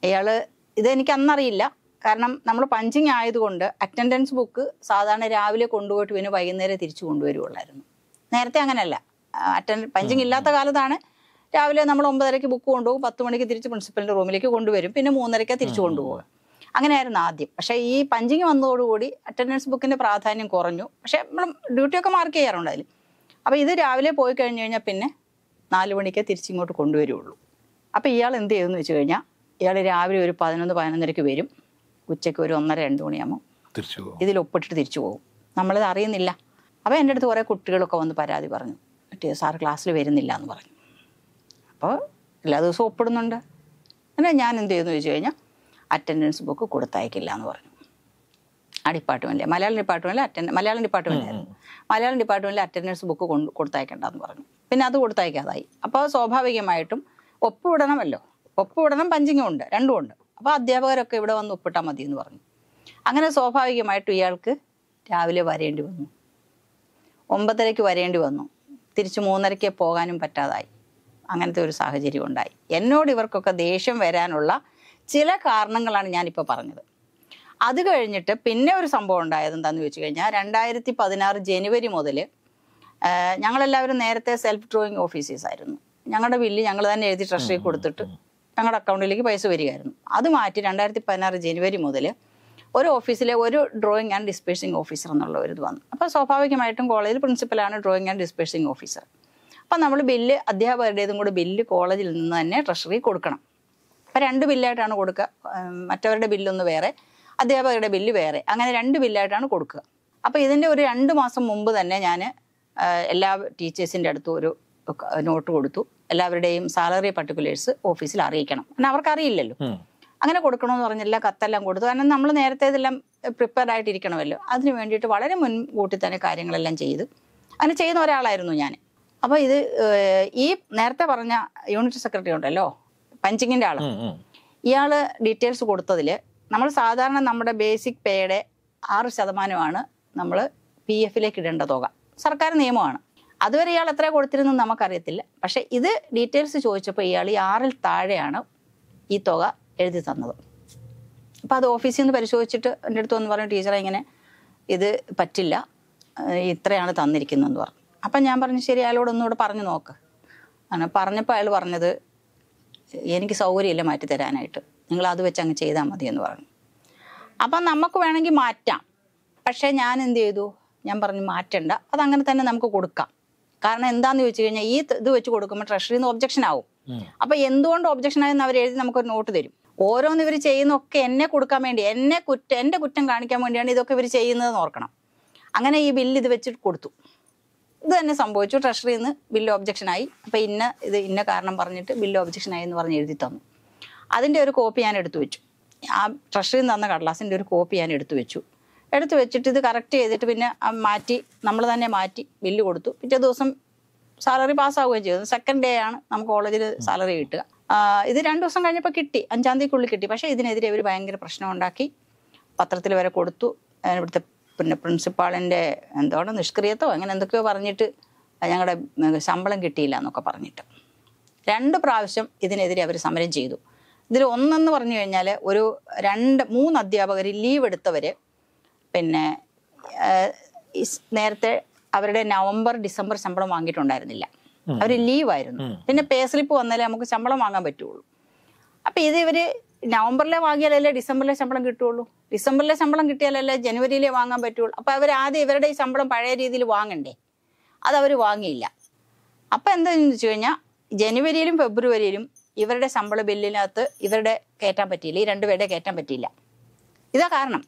ഇയാൾ ഇതെനിക്ക് അന്നറിയില്ല കാരണം നമ്മൾ പഞ്ചിങ് ആയതുകൊണ്ട് അറ്റൻഡൻസ് ബുക്ക് സാധാരണ രാവിലെ കൊണ്ടുപോയിട്ട് പിന്നെ വൈകുന്നേരം തിരിച്ചു കൊണ്ടുവരുവുള്ളായിരുന്നു നേരത്തെ അങ്ങനെയല്ല അറ്റൻഡ് പഞ്ചിങ് ഇല്ലാത്ത കാലത്താണ് രാവിലെ നമ്മൾ ഒമ്പതരയ്ക്ക് ബുക്ക് കൊണ്ടുപോകും പത്ത് മണിക്ക് തിരിച്ച് പ്രിൻസിപ്പലിൻ്റെ റൂമിലേക്ക് കൊണ്ടുവരും പിന്നെ മൂന്നരയ്ക്ക് തിരിച്ചു കൊണ്ടുപോകുക അങ്ങനെയായിരുന്നു ആദ്യം പക്ഷേ ഈ പഞ്ചിങ് വന്നതോടുകൂടി അറ്റൻഡൻസ് ബുക്കിൻ്റെ പ്രാധാന്യം കുറഞ്ഞു പക്ഷേ നമ്മൾ ഡ്യൂട്ടിയൊക്കെ മാർക്ക് ചെയ്യാറുണ്ട് അതിൽ അപ്പോൾ ഇത് രാവിലെ പോയി കഴിഞ്ഞ് കഴിഞ്ഞാൽ പിന്നെ നാല് മണിക്ക് തിരിച്ചിങ്ങോട്ട് കൊണ്ടുവരുള്ളൂ അപ്പോൾ ഇയാൾ എന്ത് ചെയ്തെന്ന് വെച്ച് കഴിഞ്ഞാൽ ഇയാൾ രാവിലെ ഒരു പതിനൊന്ന് പതിനൊന്നരയ്ക്ക് വരും ഉച്ചയ്ക്ക് ഒരു ഒന്നര രണ്ട് മണിയാകുമ്പോൾ
തിരിച്ചു പോകും
ഇതിൽ ഒപ്പിട്ടിട്ട് തിരിച്ചു പോകും നമ്മളിത് അറിയുന്നില്ല അപ്പോൾ എൻ്റെ അടുത്ത് കുറേ കുട്ടികളൊക്കെ വന്ന് പരാതി പറഞ്ഞു "ടീ- സാർ ക്ലാസ്സിൽ വരുന്നില്ല എന്ന് പറഞ്ഞു അപ്പോൾ എല്ലാ ദിവസവും ഒപ്പിടുന്നുണ്ട് എന്നാൽ ഞാൻ എന്ത് ചെയ്യുന്നു ചോദിച്ചു കഴിഞ്ഞാൽ അറ്റൻഡൻസ് ബുക്ക് കൊടുത്തയക്കില്ല എന്ന് പറഞ്ഞു ആ ഡിപ്പാർട്ട്മെൻറ്റിൽ മലയാളം ഡിപ്പാർട്ട്മെൻറ്റിൽ അറ്റൻഡ് മലയാളം ഡിപ്പാർട്ട്മെൻറ്റിലായിരുന്നു മലയാളം ഡിപ്പാർട്ട്മെൻറ്റിൽ അറ്റൻഡൻസ് ബുക്ക് കൊണ്ട് കൊടുത്തയക്കേണ്ടെന്ന് പറഞ്ഞു പിന്നെ അത് കൊടുത്തയക്കാതായി അപ്പോൾ സ്വാഭാവികമായിട്ടും ഒപ്പിടണമല്ലോ ഒപ്പിടണം പഞ്ചിങ്ങും ഉണ്ട് രണ്ടും ഉണ്ട് അപ്പോൾ അധ്യാപകരൊക്കെ ഇവിടെ വന്ന് ഒപ്പിട്ടാൽ മതി എന്ന് പറഞ്ഞു അങ്ങനെ സ്വാഭാവികമായിട്ടും ഇയാൾക്ക് രാവിലെ വരേണ്ടി വന്നു ഒമ്പതരയ്ക്ക് വരേണ്ടി വന്നു തിരിച്ച് മൂന്നരയ്ക്ക് പോകാനും പറ്റാതായി അങ്ങനത്തെ ഒരു സാഹചര്യം ഉണ്ടായി എന്നോട് ഇവർക്കൊക്കെ ദേഷ്യം വരാനുള്ള ചില കാരണങ്ങളാണ് ഞാനിപ്പോൾ പറഞ്ഞത് അത് കഴിഞ്ഞിട്ട് പിന്നെ ഒരു സംഭവം ഉണ്ടായത് എന്താണെന്ന് ചോദിച്ചു കഴിഞ്ഞാൽ രണ്ടായിരത്തി പതിനാറ് ജനുവരി മുതൽ ഞങ്ങളെല്ലാവരും നേരത്തെ സെൽഫ് ഡ്രോയിങ് ഓഫീസേഴ്സ് ആയിരുന്നു ഞങ്ങളുടെ ബില്ല് ഞങ്ങൾ തന്നെ എഴുതി ട്രഷറി കൊടുത്തിട്ട് ഞങ്ങളുടെ അക്കൗണ്ടിലേക്ക് പൈസ വരികയായിരുന്നു അത് മാറ്റി രണ്ടായിരത്തി പതിനാറ് ജനുവരി മുതൽ ഒരു ഓഫീസിലെ ഒരു ഡ്രോയിങ് ആൻഡ് ഡിസ്പേഴ്സിങ് ഓഫീസർ എന്നുള്ള ഒരു ഇത് വന്നു അപ്പോൾ സ്വാഭാവികമായിട്ടും കോളേജിൽ പ്രിൻസിപ്പലാണ് ഡ്രോയിങ് ആൻഡ് ഡിസ്പേഴ്സിങ് ഓഫീസർ അപ്പം നമ്മൾ ബില്ല് അധ്യാപകരുടേതും കൂടെ ബില്ല് കോളേജിൽ നിന്ന് തന്നെ ട്രഷറി കൊടുക്കണം അപ്പം രണ്ട് ബില്ലായിട്ടാണ് കൊടുക്കുക ഉം, മറ്റവരുടെ ബില്ലൊന്ന് വേറെ അധ്യാപകരുടെ ബില്ല് വേറെ അങ്ങനെ രണ്ട് ബില്ലായിട്ടാണ് കൊടുക്കുക അപ്പോൾ ഇതിൻ്റെ ഒരു രണ്ട് മാസം മുമ്പ് തന്നെ ഞാൻ എല്ലാ ടീച്ചേഴ്സിൻ്റെ അടുത്തും ഒരു നോട്ട് കൊടുത്തു എല്ലാവരുടെയും സാലറി പർട്ടിക്കുലേഴ്സ് ഓഫീസിൽ അറിയിക്കണം കാരണം അവർക്ക് അറിയില്ലല്ലോ
ഉം.
അങ്ങനെ കൊടുക്കണമെന്ന് പറഞ്ഞ് എല്ലാ കത്തെല്ലാം കൊടുത്തു കാരണം നമ്മൾ നേരത്തെ ഇതെല്ലാം പ്രിപ്പയർഡ് ആയിട്ടിരിക്കണമല്ലോ അതിന് വേണ്ടിയിട്ട് വളരെ മുൻകൂട്ടി തന്നെ കാര്യങ്ങളെല്ലാം ചെയ്തു അങ്ങനെ ചെയ്യുന്ന ഒരാളായിരുന്നു ഞാൻ അപ്പോൾ ഇത് ഏഹ്, ഈ നേരത്തെ പറഞ്ഞ യൂണിറ്റ് സെക്രട്ടറി ഉണ്ടല്ലോ പഞ്ചിങ്ങിൻ്റെ ആൾ
ഉം, ഉം.
ഇയാൾ ഡീറ്റെയിൽസ് കൊടുത്തതിൽ നമ്മൾ സാധാരണ നമ്മുടെ ബേസിക് പേയുടെ ആറ് ശതമാനമാണ് നമ്മൾ പി എഫിലേക്ക് ഇടേണ്ട തുക സർക്കാർ നിയമമാണ് അതുവരെ ഇയാൾ എത്ര കൊടുത്തിരുന്നു നമുക്കറിയത്തില്ല പക്ഷേ ഇത് ഡീറ്റെയിൽസ് ചോദിച്ചപ്പോൾ ഇയാൾ ഈ ആറിൽ താഴെയാണ് ഈ തുക എഴുതി തന്നത് അപ്പോൾ അത് ഓഫീസിൽ നിന്ന് പരിശോധിച്ചിട്ട് എൻ്റെ അടുത്ത് വന്ന് പറഞ്ഞു ടീച്ചറെ ഇങ്ങനെ ഇത് പറ്റില്ല ഏഹ് ഇത്രയാണ് തന്നിരിക്കുന്നതെന്ന് പറഞ്ഞു അപ്പം ഞാൻ പറഞ്ഞു ശരി അയാളോട് ഒന്നുകൂടെ പറഞ്ഞു നോക്ക് അങ്ങനെ പറഞ്ഞപ്പോൾ അയാൾ പറഞ്ഞത് എനിക്ക് സൗകര്യമില്ല മാറ്റി തരാനായിട്ട് നിങ്ങൾ അത് വെച്ച് അങ്ങ് ചെയ്താൽ മതി എന്ന് പറഞ്ഞു അപ്പം നമുക്ക് വേണമെങ്കിൽ മാറ്റാം പക്ഷേ ഞാൻ എന്ത് ചെയ്തു ഞാൻ പറഞ്ഞു മാറ്റണ്ട അതങ്ങനെ തന്നെ നമുക്ക് കൊടുക്കാം കാരണം എന്താന്ന് ചോദിച്ചു കഴിഞ്ഞാൽ ഈ ഇത് വെച്ച് കൊടുക്കുമ്പോൾ ട്രഷറിയിൽ നിന്ന് ഒബ്ജക്ഷൻ ആവും
ഉം.
അപ്പൊ എന്തുകൊണ്ട് ഒബ്ജക്ഷൻ ആയെന്ന് അവർ എഴുതി നമുക്കൊരു നോട്ട് തരും ഓരോന്ന് ഇവർ ചെയ്യുന്നൊക്കെ എന്നെ കൊടുക്കാൻ വേണ്ടി എന്നെ കുറ്റം എൻ്റെ കുറ്റം കാണിക്കാൻ വേണ്ടിയാണ് ഇതൊക്കെ ഇവർ ചെയ്യുന്നതെന്ന് ഓർക്കണം അങ്ങനെ ഈ ബില്ല് ഇത് വെച്ചിട്ട് കൊടുത്തു ഇത് തന്നെ സംഭവിച്ചു ട്രഷറിയിൽ നിന്ന് ബില്ല് ഒബ്ജക്ഷൻ ആയി അപ്പൊ ഇന്ന ഇത് ഇന്ന കാരണം പറഞ്ഞിട്ട് ബില്ല് ഒബ്ജക്ഷൻ ആയി എന്ന് പറഞ്ഞ് എഴുതി തന്നു അതിൻ്റെ ഒരു കോപ്പി ഞാൻ എടുത്തു വെച്ചു ആ ട്രഷറിയിൽ നിന്ന് തന്ന കടലാസിൻ്റെ ഒരു കോപ്പി ഞാൻ എടുത്തു വെച്ചു എടുത്തു വെച്ചിട്ട് ഇത് കറക്റ്റ് ചെയ്തിട്ട് പിന്നെ ആ മാറ്റി നമ്മൾ തന്നെ മാറ്റി ബില്ല് കൊടുത്തു പിറ്റേ ദിവസം സാലറി പാസ്സാവുകയും ചെയ്തു സെക്കൻഡ് ഡേ ആണ് നമുക്ക് കോളേജിൽ സാലറി കിട്ടുക ആ, ഇത് രണ്ട് ദിവസം കഴിഞ്ഞപ്പോൾ കിട്ടി അഞ്ചാം തീയതിക്കുള്ളിൽ കിട്ടി പക്ഷേ ഇതിനെതിരെ അവർ ഭയങ്കര പ്രശ്നം ഉണ്ടാക്കി പത്രത്തിൽ വരെ കൊടുത്തു ആ, ഇവിടുത്തെ പിന്നെ പ്രിൻസിപ്പാളിൻ്റെ എന്താണ് നിഷ്ക്രിയത്വം അങ്ങനെ എന്തൊക്കെയോ പറഞ്ഞിട്ട് ഞങ്ങളുടെ ഉം, ശമ്പളം കിട്ടിയില്ല എന്നൊക്കെ പറഞ്ഞിട്ട് രണ്ട് പ്രാവശ്യം ഇതിനെതിരെ അവർ സമരം ചെയ്തു ഇതിൽ ഒന്നെന്ന് പറഞ്ഞു കഴിഞ്ഞാൽ ഒരു രണ്ട് മൂന്ന് അധ്യാപകർ ലീവ് എടുത്തവർ പിന്നെ ആഹ്, ഇസ് നേരത്തെ അവരുടെ നവംബർ ഡിസംബർ ശമ്പളം വാങ്ങിയിട്ടുണ്ടായിരുന്നില്ല അവർ ലീവായിരുന്നു പിന്നെ പേ സ്ലിപ്പ് വന്നാലേ നമുക്ക് ശമ്പളം വാങ്ങാൻ പറ്റുള്ളൂ അപ്പൊ ഇത് ഇവര് നവംബറിലെ വാങ്ങിയാലല്ലേ ഡിസംബറിലെ ശമ്പളം കിട്ടുള്ളൂ ഡിസംബറിലെ ശമ്പളം കിട്ടിയാലല്ലേ ജനുവരിയിലെ വാങ്ങാൻ പറ്റുള്ളൂ അപ്പൊ അവർ ആദ്യം ഇവരുടെ ഈ ശമ്പളം പഴയ രീതിയിൽ വാങ്ങണ്ടേ അത് അവർ വാങ്ങിയില്ല അപ്പൊ എന്താന്ന് വെച്ച് കഴിഞ്ഞാൽ ജനുവരിയിലും ഫെബ്രുവരിയിലും ഇവരുടെ ശമ്പള ബില്ലിനകത്ത് ഇവരുടെ കയറ്റാൻ പറ്റിയില്ല ഈ രണ്ടുപേരുടെ കയറ്റാൻ പറ്റിയില്ല ഇതാ കാരണം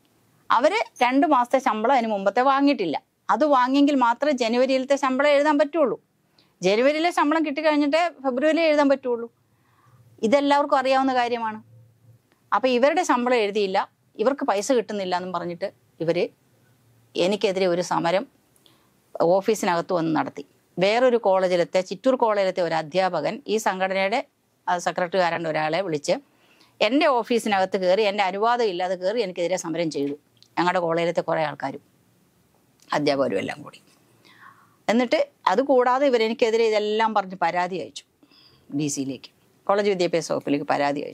അവര് രണ്ട് മാസത്തെ ശമ്പളം അതിന് മുമ്പത്തെ വാങ്ങിയിട്ടില്ല അത് വാങ്ങിയെങ്കിൽ മാത്രമേ ജനുവരിയിലത്തെ ശമ്പളം എഴുതാൻ പറ്റുള്ളൂ ജനുവരിയിലെ ശമ്പളം കിട്ടിക്കഴിഞ്ഞിട്ടേ ഫെബ്രുവരിയിൽ എഴുതാൻ പറ്റുള്ളൂ ഇതെല്ലാവർക്കും അറിയാവുന്ന കാര്യമാണ് അപ്പോൾ ഇവരുടെ ശമ്പളം എഴുതിയില്ല ഇവർക്ക് പൈസ കിട്ടുന്നില്ല എന്നും പറഞ്ഞിട്ട് ഇവര് എനിക്കെതിരെ ഒരു സമരം ഓഫീസിനകത്ത് വന്ന് നടത്തി വേറൊരു കോളേജിലത്തെ ചിറ്റൂർ കോളേജിലത്തെ ഒരു അധ്യാപകൻ ഈ സംഘടനയുടെ ആ, സെക്രട്ടറിക്കാരൻ്റെ ഒരാളെ വിളിച്ച് എൻ്റെ ഓഫീസിനകത്ത് കയറി എൻ്റെ അനുവാദം ഇല്ലാതെ കയറി എനിക്കെതിരെ സമരം ചെയ്തു ഞങ്ങളുടെ കോളേജിലത്തെ കുറേ ആൾക്കാരും അധ്യാപകരും എല്ലാം കൂടി എന്നിട്ട് അത് കൂടാതെ ഇവരെനിക്കെതിരെ ഇതെല്ലാം പറഞ്ഞ് പരാതി അയച്ചു ഡി സിയിലേക്ക് കോളേജ് വിദ്യാഭ്യാസ വകുപ്പിലേക്ക് പരാതി അയച്ചു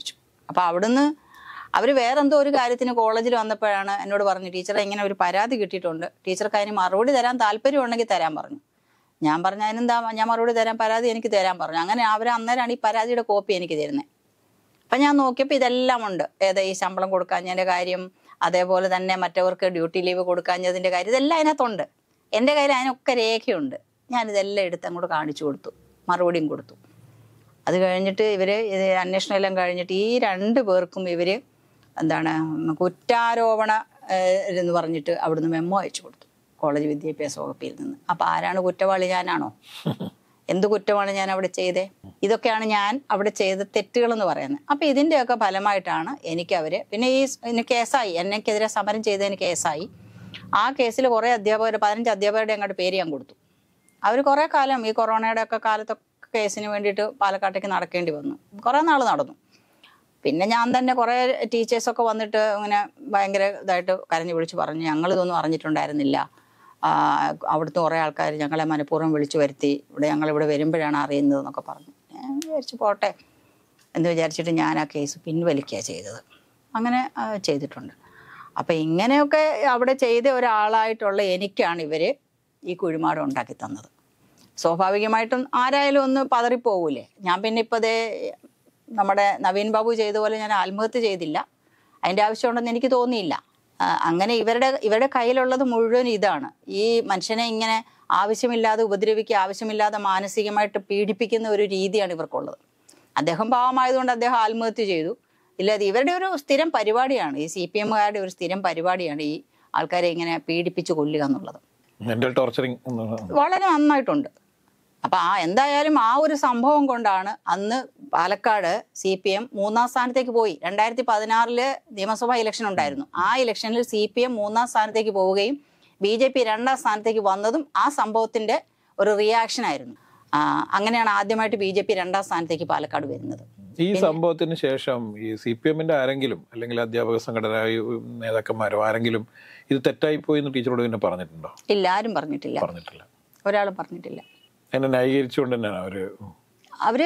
അപ്പോൾ അവിടുന്ന് അവർ വേറെന്തോ ഒരു കാര്യത്തിന് കോളേജിൽ വന്നപ്പോഴാണ് എന്നോട് പറഞ്ഞു ടീച്ചറെ ഇങ്ങനെ ഒരു പരാതി കിട്ടിയിട്ടുണ്ട് ടീച്ചർക്ക് അതിന് മറുപടി തരാൻ താല്പര്യം ഉണ്ടെങ്കിൽ തരാൻ പറഞ്ഞു ഞാൻ പറഞ്ഞു അതിനെന്താ ഞാൻ മറുപടി തരാൻ പരാതി എനിക്ക് തരാൻ പറഞ്ഞു അങ്ങനെ അവർ അന്നേരമാണ് ഈ പരാതിയുടെ കോപ്പി എനിക്ക് തരുന്നത് അപ്പം ഞാൻ നോക്കിയപ്പോൾ ഇതെല്ലാം ഉണ്ട് ഏതാ ഈ ശമ്പളം കൊടുക്കാഞ്ഞതിൻ്റെ കാര്യം അതേപോലെ തന്നെ മറ്റവർക്ക് ഡ്യൂട്ടി ലീവ് കൊടുക്കാഞ്ഞതിൻ്റെ കാര്യം ഇതെല്ലാം അതിനകത്തുണ്ട് എൻ്റെ കയ്യിൽ അതിനൊക്കെ രേഖയുണ്ട് ഞാനിതെല്ലാം എടുത്ത് അങ്ങോട്ട് കാണിച്ചു കൊടുത്തു മറുപടിയും കൊടുത്തു അത് കഴിഞ്ഞിട്ട് ഇവർ ഇത് അന്വേഷണം എല്ലാം കഴിഞ്ഞിട്ട് ഈ രണ്ട് പേർക്കും ഇവർ എന്താണ് കുറ്റാരോപണ ഏഹ്, എന്ന് പറഞ്ഞിട്ട് അവിടുന്ന് മെമ്മോ അയച്ചു കൊടുത്തു കോളേജ് വിദ്യാഭ്യാസ വകുപ്പിൽ നിന്ന് അപ്പം ആരാണ് കുറ്റവാളി ഞാനാണോ എന്ത് കുറ്റമാണ് ഞാൻ അവിടെ ചെയ്തേ ഇതൊക്കെയാണ് ഞാൻ അവിടെ ചെയ്ത തെറ്റുകൾ എന്ന് പറയുന്നത് അപ്പം ഇതിൻ്റെയൊക്കെ ഫലമായിട്ടാണ് എനിക്ക് അവർ പിന്നെ ഈ സ് ഇനി കേസായി എന്നെക്കെതിരെ സമരം ചെയ്തതിന് കേസായി ആ കേസിൽ കുറേ അധ്യാപകർ പതിനഞ്ച് അധ്യാപകരുടെ അങ്ങോട്ട് പേര് ഞാൻ കൊടുത്തു അവർ കുറേ കാലം ഈ കൊറോണയുടെ ഒക്കെ കാലത്തൊക്കെ കേസിന് വേണ്ടിയിട്ട് പാലക്കാട്ടേക്ക് നടക്കേണ്ടി വന്നു കുറേ നാൾ നടന്നു പിന്നെ ഞാൻ തന്നെ കുറേ ടീച്ചേഴ്സൊക്കെ വന്നിട്ട് ഇങ്ങനെ ഭയങ്കര ഇതായിട്ട് കരഞ്ഞു വിളിച്ച് പറഞ്ഞു ഞങ്ങളിതൊന്നും അറിഞ്ഞിട്ടുണ്ടായിരുന്നില്ല ആ, അവിടുത്തെ കുറേ ആൾക്കാർ ഞങ്ങളെ മനഃപൂർവ്വം വിളിച്ചു വരുത്തി ഇവിടെ ഞങ്ങളിവിടെ വരുമ്പോഴാണ് അറിയുന്നത് എന്നൊക്കെ പറഞ്ഞു ഞാൻ വിചാരിച്ചു പോട്ടെ എന്ന് വിചാരിച്ചിട്ട് ഞാൻ ആ കേസ് പിൻവലിക്കുക ചെയ്തത് അങ്ങനെ ആ, ചെയ്തിട്ടുണ്ട് അപ്പം ഇങ്ങനെയൊക്കെ അവിടെ ചെയ്ത ഒരാളായിട്ടുള്ള എനിക്കാണ് ഇവർ ഈ കുഴിമാടം ഉണ്ടാക്കി തന്നത് സ്വാഭാവികമായിട്ടും ആരായാലും ഒന്ന് പതറിപ്പോകൂലേ ഞാൻ പിന്നെ ഇപ്പോൾ ദേ നമ്മുടെ നവീൻ ബാബു ചെയ്ത പോലെ ഞാൻ ആത്മഹത്യ ചെയ്തില്ല അതിൻ്റെ ആവശ്യമുണ്ടെന്ന് എനിക്ക് തോന്നിയില്ല ആ, അങ്ങനെ ഇവരുടെ ഇവരുടെ കയ്യിലുള്ളത് മുഴുവൻ ഇതാണ് ഈ മനുഷ്യനെ ഇങ്ങനെ ആവശ്യമില്ലാതെ ഉപദ്രവിക്കുക ആവശ്യമില്ലാതെ മാനസികമായിട്ട് പീഡിപ്പിക്കുന്ന ഒരു രീതിയാണ് ഇവർക്കുള്ളത് അദ്ദേഹം പാവമായതുകൊണ്ട് അദ്ദേഹം ആത്മഹത്യ ചെയ്തു ഇല്ലാതെ ഇവരുടെ ഒരു സ്ഥിരം പരിപാടിയാണ് ഈ സി പി എമ്മുകാരുടെ ഒരു സ്ഥിരം പരിപാടിയാണ് ഈ ആൾക്കാരെ ഇങ്ങനെ പീഡിപ്പിച്ച് കൊല്ലുക എന്നുള്ളത്
മെന്റൽ ടോർച്ചറിങ്
വളരെ നന്നായിട്ടുണ്ട് അപ്പൊ ആ എന്തായാലും ആ ഒരു സംഭവം കൊണ്ടാണ് അന്ന് പാലക്കാട് സി പി എം മൂന്നാം സ്ഥാനത്തേക്ക് പോയി രണ്ടായിരത്തി പതിനാറില് നിയമസഭാ ഇലക്ഷൻ ഉണ്ടായിരുന്നു ആ ഇലക്ഷനിൽ സി പി എം മൂന്നാം സ്ഥാനത്തേക്ക് പോവുകയും ബി ജെ പി രണ്ടാം സ്ഥാനത്തേക്ക് വന്നതും ആ സംഭവത്തിന്റെ ഒരു റിയാക്ഷൻ ആയിരുന്നു ആ, അങ്ങനെയാണ് ആദ്യമായിട്ട് ബി ജെ പി രണ്ടാം സ്ഥാനത്തേക്ക് പാലക്കാട് വരുന്നത്
ഈ സംഭവത്തിന് ശേഷം ഈ സി പി എമ്മിന്റെ ആരെങ്കിലും അല്ലെങ്കിൽ അധ്യാപക സംഘടന നേതാക്കന്മാരോ ആരെങ്കിലും ഇത് തെറ്റായി പോയി എന്ന് ടീച്ചറോട് പിന്നെ പറഞ്ഞിട്ടുണ്ടോ
ഇല്ല ആരും പറഞ്ഞിട്ടില്ല
പറഞ്ഞിട്ടില്ല
ഒരാളും പറഞ്ഞിട്ടില്ല
എന്നെ ന്യായീകരിച്ചുകൊണ്ട് തന്നെയാണ് അവര്
അവര്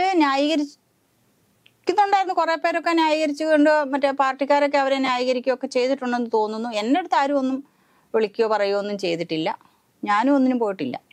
ന്യായീകരിക്കുന്നുണ്ടായിരുന്നു കുറെ പേരൊക്കെ ന്യായീകരിച്ചുകൊണ്ട് മറ്റേ പാർട്ടിക്കാരൊക്കെ അവരെ ന്യായീകരിക്കുകയൊക്കെ ചെയ്തിട്ടുണ്ടെന്ന് തോന്നുന്നു എൻ്റെ അടുത്ത് ആരും ഒന്നും വിളിക്കുകയോ പറയുകയോ ഒന്നും ചെയ്തിട്ടില്ല ഞാനും ഒന്നിനും പോയിട്ടില്ല